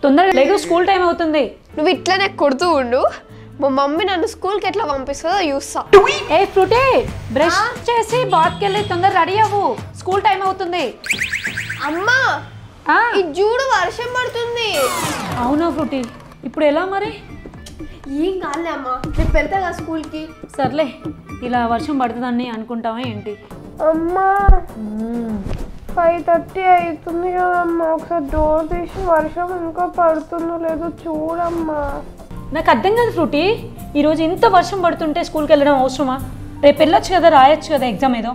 తొందరగా లేకు school time అవుతుంది నువ్వు ఇట్లనే కొడుతూ ఉండు మా మమ్మీ నన్ను స్కూల్కి ఎట్లా పంపిస్తుందో చూస్తా ఏ ఫ్రూటీ బ్రష్ చేసి బాత్కి వెళ్ళి తొందర రెడీ అవ్వు స్కూల్ టైం అవుతుంది అమ్మా ఆ, ఈ జూడు వర్షం పడుతుంది అవునా ఫ్రూటీ ఇప్పుడు ఎలా మరి ఏం కాలే అమ్మా రేపు వెళ్తా కదా స్కూల్కి సర్లే ఇలా వర్షం పడుతుందని అనుకుంటావా ఏంటి అమ్మా మ్మ్. ఫైవ్ థర్టీ అవుతుంది కదమ్మా ఒకసారి డోర్ తీసి వర్షం ఇంకా పడుతుందో లేదో చూడమ్మా నాకు అర్థం కాదు ఫ్రూటీ ఈరోజు ఇంత వర్షం పడుతుంటే స్కూల్కి వెళ్ళడం అవసరమా రేపు వెళ్ళొచ్చు కదా రాయొచ్చు కదా ఎగ్జామ్ ఏదో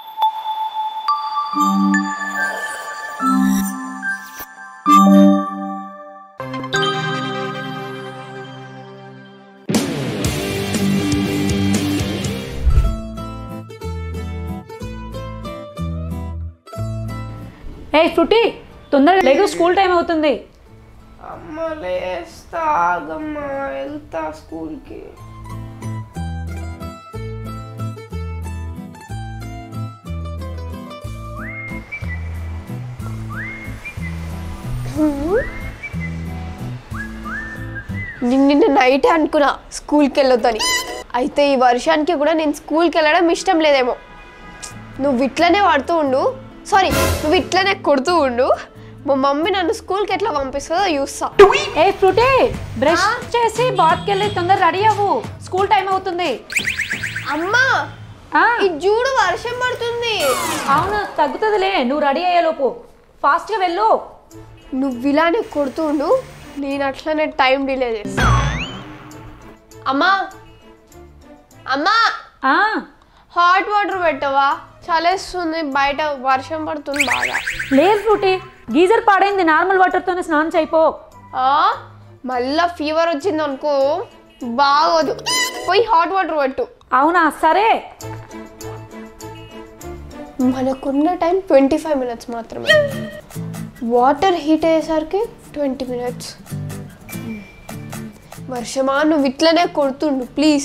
ఏ ఫ్రూటీ తొందరగా లేదు స్కూల్ టైం అవుతుంది అమ్మ లేస్తా ఆగమ్మా వెళ్తా స్కూల్కి నేను నిన్న నైట్ అనుకున్నా స్కూల్కి వెళ్ళొద్దని అయితే ఈ వర్షానికి కూడా నేను స్కూల్కి వెళ్ళడం ఇష్టం లేదేమో నువ్వు ఇట్లనే పడుతూ ఉండు సారీ నువ్వు ఇట్లనే కొడుతూ ఉండు మా మమ్మీ నన్ను స్కూల్కి ఎట్లా పంపిస్తుందో చూస్తా ఏ ఫ్రూటీ బ్రష్ చేసి బాత్కి వెళ్ళి తొందర రెడీ అవ్వు స్కూల్ టైం అవుతుంది అమ్మా ఆ, ఈ జూడు వర్షం పడుతుంది అవును తగ్గుతుందిలే నువ్వు రెడీ అయ్యేలోపు ఫాస్ట్గా వెళ్ళు నువ్వు ఇలానే కొడుతూ ఉండు నేను అట్లనే టైం డిలే చేస్తా అమ్మా అమ్మా ఆ, హాట్ వాటర్ పెట్టవా చలేస్తుంది బయట వర్షం పడుతుంది బాగా లేదు ఫ్రూటీ గీజర్ పాడైంది నార్మల్ వాటర్తోనే స్నానం చేయిపో ఆ, మళ్ళా ఫీవర్ వచ్చింది అనుకో బాగోదు పోయి హాట్ వాటర్ పెట్టు అవునా సరే మనకున్న టైం ట్వంటీ ఫైవ్ మినిట్స్ మాత్రమే వాటర్ హీట్ అయ్యేసరికి ట్వంటీ మినిట్స్ వర్షమా నువ్వు ఇట్లనే కొడుతుండు ప్లీజ్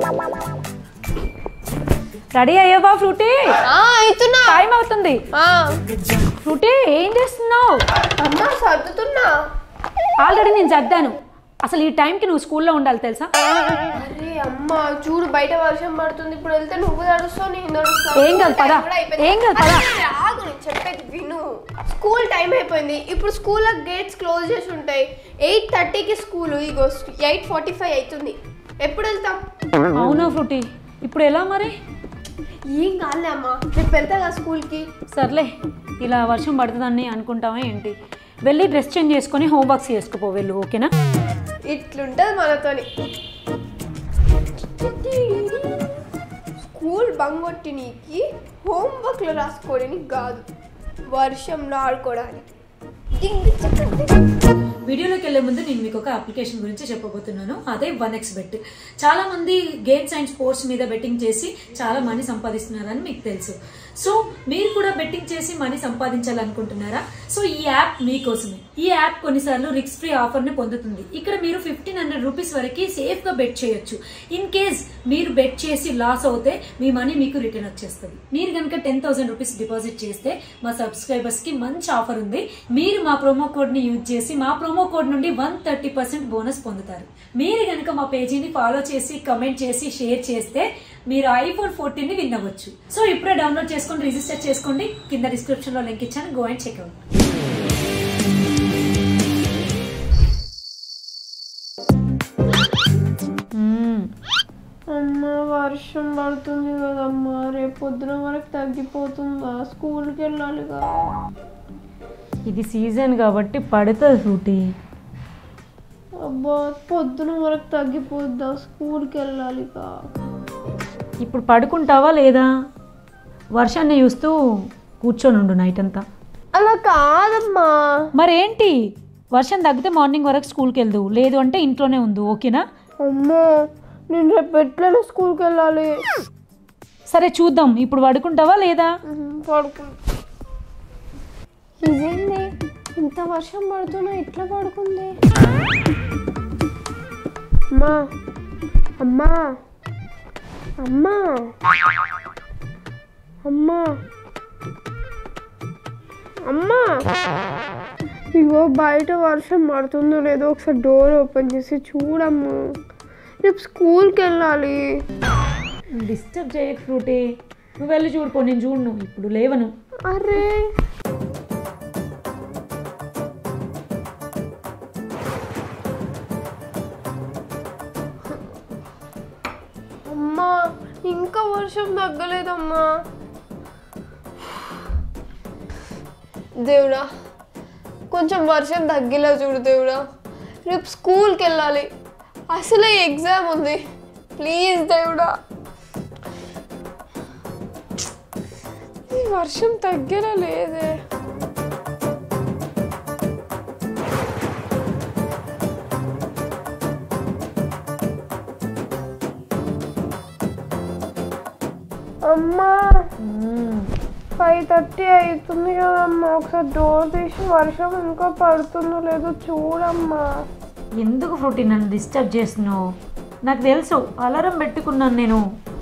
రెడీ అయ్యావా ఫ్రూటీ అవుతున్నా టైం అవుతుంది ఆ, ఫ్రూటీ ఏం చేస్తున్నావు అమ్మా సర్దుతున్నా ఆల్రెడీ నేను చద్దాను అసలు ఈ టైంకి నువ్వు స్కూల్లో ఉండాలి తెలుసా అరే అమ్మా చూడు బయట వర్షం పడుతుంది ఇప్పుడు వెళ్తే నువ్వు తడుస్తావు నేను తడుస్తా ఏం కాదు, పద. టైం కూడా అయిపోయింది. ఏం కాదు, పద. అరే, ఆగు నేను చెప్పేది విను స్కూల్ టైం అయిపోయింది ఇప్పుడు స్కూల్ గేట్స్ క్లోజ్ చేసి ఉంటాయి ఎయిట్ థర్టీకి స్కూల్ ఇగో ఎయిట్ ఫార్టీ ఫైవ్ అవుతుంది ఎప్పుడు వెళ్తాం అవునా ఫ్రూటీ ఇప్పుడు ఎలా మరి ఏం కాలే అమ్మా రేపు వెళ్తా కదా స్కూల్కి సర్లే ఇలా వర్షం పడుతుందని అనుకుంటావా ఏంటి వెళ్ళి డ్రెస్ చేంజ్ చేసుకొని హోంవర్క్స్ చేసుకుపో వెళ్ళు ఓకేనా ఇట్లుంటది మనతోని స్కూల్ బంగొట్టి నీకి హోంవర్క్లు రాసుకోవడానికి కాదు వర్షంలో ఆడుకోవడానికి డింగ్ చిక్ డింగ్. వీడియోలోకి వెళ్ళే ముందు నేను మీకు ఒక అప్లికేషన్ గురించి చెప్పబోతున్నాను అదే వన్ ఎక్స్ బెట్ చాలా మంది గేమ్స్ అండ్ స్పోర్ట్స్ మీద బెట్టింగ్ చేసి చాలా మనీ సంపాదిస్తున్నారని మీకు తెలుసు సో మీరు కూడా బెట్టింగ్ చేసి మనీ సంపాదించాలనుకుంటున్నారా సో ఈ యాప్ మీకోసమే ఈ యాప్ కొన్నిసార్లు రిస్క్ ఫ్రీ ఆఫర్ ని పొందుతుంది ఇక్కడ మీరు ఫిఫ్టీన్ హండ్రెడ్ రూపీస్ వరకు సేఫ్ గా బెట్ చేయొచ్చు ఇన్ కేస్ మీరు బెట్ చేసి లాస్ అవుతే మీ మనీ మీకు రిటర్న్ వచ్చేస్తుంది మీరు కనుక టెన్ థౌసండ్ రూపీస్ డిపాజిట్ చేస్తే మా సబ్స్క్రైబర్స్ కి మంచి ఆఫర్ ఉంది మీరు మా ప్రోమో కోడ్ ని యూజ్ చేసి మా ప్రోమో కోడ్ నుండి వన్ థర్టీ పర్సెంట్ బోనస్ పొందుతారు మీరు కనుక మా పేజీని ఫాలో చేసి కమెంట్ చేసి షేర్ చేస్తే మీరు ఐఫోన్ ఫోర్టీన్ ని విన్ అవ్వచ్చు సో ఇప్పుడే డౌన్లోడ్ చేసుకొని రిజిస్టర్ చేసుకోండి కింద డిస్క్రిప్షన్ లో లింక్ ఇచ్చాను గో అండ్ చెక్అవుట్ అమ్మ వర్షం పడుతుంది కదమ్మా రేపు పొద్దున వరకు తగ్గిపోతుందా స్కూల్కి వెళ్ళాలిగా ఇది సీజన్ కాబట్టి పడుతుంది ఫ్రూటీ అబ్బా పొద్దున వరకు తగ్గిపోద్దా స్కూల్కి వెళ్ళాలిగా ఇప్పుడు పడుకుంటావా లేదా వర్షాన్ని చూస్తూ కూర్చొని ఉండు నైట్ అంతా అలా కాదమ్మా మరేంటి వర్షం తగ్గితే మార్నింగ్ వరకు స్కూల్కి వెళ్దు లేదు అంటే ఇంట్లోనే ఉంది ఓకేనా అమ్మో నేను రేపు ఎట్లనే స్కూల్కి వెళ్ళాలి సరే చూద్దాం ఇప్పుడు పడుకుంటావా లేదా పడుకుంటా ఇదేంది ఇంత వర్షం పడుతున్నా ఎట్లా పడుకుంది అమ్మా అమ్మా అమ్మా అమ్మా అమ్మా ఇగో బయట వర్షం పడుతుందో లేదో ఒకసారి డోర్ ఓపెన్ చేసి చూడమ్మా రేపు స్కూల్కి వెళ్ళాలి డిస్టర్బ్ చేయకు ఫ్రూటీ నువ్వు వెళ్ళి చూడుకో నేను చూడను ఇప్పుడు లేవను అరే అమ్మా ఇంకా వర్షం తగ్గలేదమ్మా దేవుడా కొంచెం వర్షం తగ్గేలా చూడు దేవుడా రేపు స్కూల్కి వెళ్ళాలి అసలే ఎగ్జామ్ ఉంది ప్లీజ్ దేవుడా ఈ వర్షం తగ్గేలా లేదే అమ్మా ఫైవ్ థర్టీ అవుతుంది కదమ్మా ఒకసారి డోర్ తీసి వర్షం ఇంకా పడుతుందో లేదో చూడమ్మా ఎందుకు ఫ్రూటీ నన్ను డిస్టర్బ్ చేస్తున్నావు నాకు తెలుసు అలారం పెట్టుకున్నాను నేను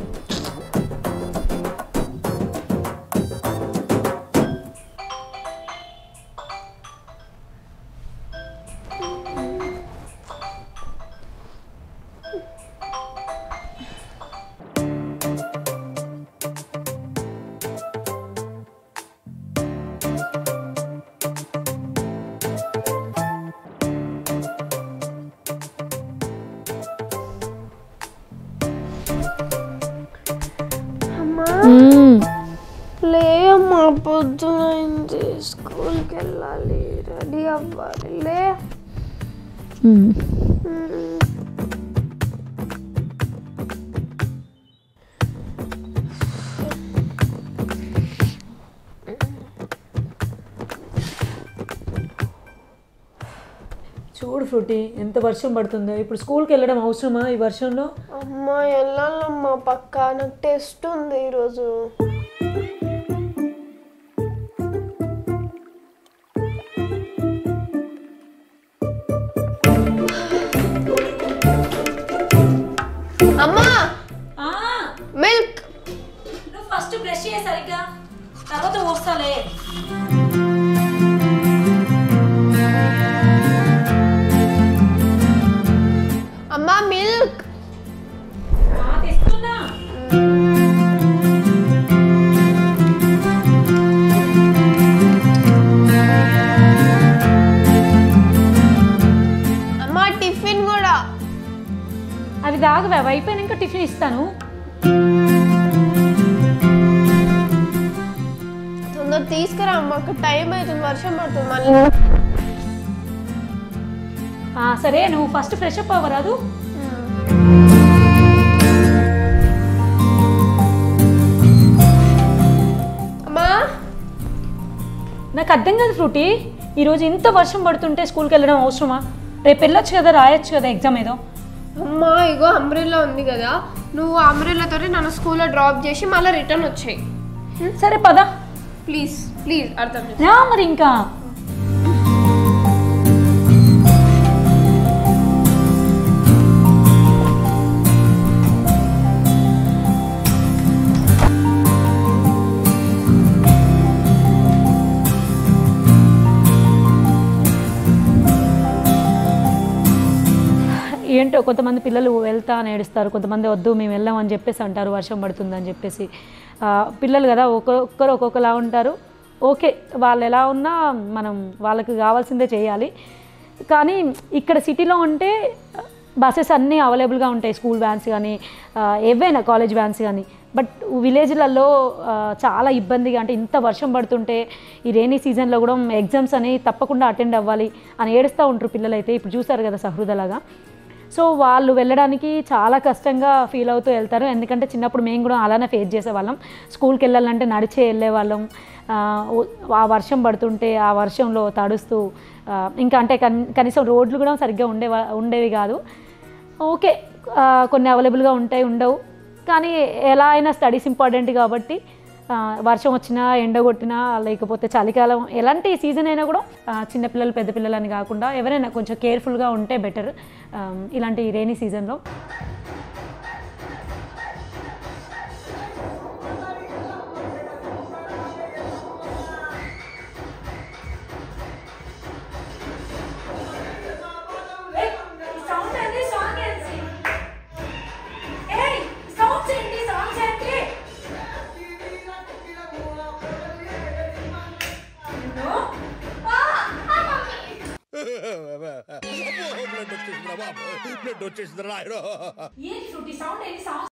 అమ్మా లే అమ్మా పొద్దునైంది స్కూల్కి వెళ్ళాలి రెడీ అవ్వాలి లే చూడు ఫ్రూటీ ఎంత వర్షం పడుతుందో ఇప్పుడు స్కూల్కి వెళ్ళడం అవసరమా ఈ వర్షంలో అమ్మా వెళ్ళాలమ్మా పక్కా నాకు టెస్ట్ ఉంది ఈరోజు అమ్మా మిల్క్ నువ్వు ఫస్ట్ బ్రష్ చేయ సరిగ్గా తర్వాత వస్తాలే అమ్మా మిల్క్ తెస్తున్నా అమ్మా టిఫిన్ కూడా అవి దాగవా అవి అయిపోయినాక టిఫిన్ ఇస్తాను తొందర తీసుకురా అమ్మ అక్కడ టైం అవుతుంది వర్షం పడుతుంది మళ్ళీ ఆ, సరే నువ్వు ఫస్ట్ ఫ్రెష్ అప్ అవ్వరాదు అమ్మా నాకు అర్థం కాదు ఫ్రూటీ ఈరోజు ఇంత వర్షం పడుతుంటే స్కూల్కి వెళ్ళడం అవసరమా రేపు వెళ్ళొచ్చు కదా రాయొచ్చు కదా ఎగ్జామ్ ఏదో అమ్మా ఇగో అంబ్రెల్లా ఉంది కదా నువ్వు అంబ్రెల్లాతో నన్ను స్కూల్లో డ్రాప్ చేసి మళ్ళీ రిటర్న్ వచ్చాయి సరే పద ప్లీజ్ ప్లీజ్ అర్థం చేసుకో. రా మరి ఇంకా ఏంటో కొంతమంది పిల్లలు వెళ్తా అని ఏడుస్తారు కొంతమంది వద్దు మేము వెళ్ళాం అని చెప్పేసి అంటారు వర్షం పడుతుందని చెప్పేసి ఆ, పిల్లలు కదా ఒక్కొక్కరు ఒక్కొక్కలా ఉంటారు ఓకే వాళ్ళు ఎలా ఉన్నా మనం వాళ్ళకి కావాల్సిందే చేయాలి కానీ ఇక్కడ సిటీలో ఉంటే బస్సెస్ అన్నీ అవైలబుల్గా ఉంటాయి స్కూల్ వ్యాన్స్ కానీ ఆ, ఏవైనా కాలేజ్ వ్యాన్స్ కానీ బట్ విలేజ్లలో ఆ, చాలా ఇబ్బందిగా అంటే ఇంత వర్షం పడుతుంటే ఈ రైనీ సీజన్లో కూడా ఎగ్జామ్స్ అని తప్పకుండా అటెండ్ అవ్వాలి అని ఏడుస్తూ ఉంటారు పిల్లలైతే ఇప్పుడు చూసారు కదా సహృదలాగా సో వాళ్ళు వెళ్ళడానికి చాలా కష్టంగా ఫీల్ అవుతూ వెళ్తారు ఎందుకంటే చిన్నప్పుడు మేము కూడా అలానే ఫేస్ చేసేవాళ్ళం స్కూల్కి వెళ్ళాలంటే నడిచే వెళ్ళేవాళ్ళం ఆ, ఓ- ఆ వర్షం పడుతుంటే ఆ వర్షంలో తడుస్తూ ఆ, ఇంకా అంటే కన్- కనీసం రోడ్లు కూడా సరిగ్గా ఉండేవా ఉండేవి కాదు ఓకే ఆ, కొన్ని అవైలబుల్గా ఉంటాయి ఉండవు కానీ ఎలా అయినా స్టడీస్ ఇంపార్టెంట్ కాబట్టి ఆ, వర్షం వచ్చినా ఎండ కొట్టినా లేకపోతే చలికాలం ఎలాంటి సీజన్ అయినా కూడా ఆ, చిన్నపిల్లలు పెద్ద పిల్లలు అని కాకుండా ఎవరైనా కొంచెం కేర్ఫుల్గా ఉంటే బెటర్ ఇలాంటి రైనీ సీజన్లో బ్లడ్ వచ్చేసిందిరా బాబు బ్లడ్ వచ్చేసిందిరా నాయనో ఏంటి ఫ్రూటీ సౌండ్ ఏంటి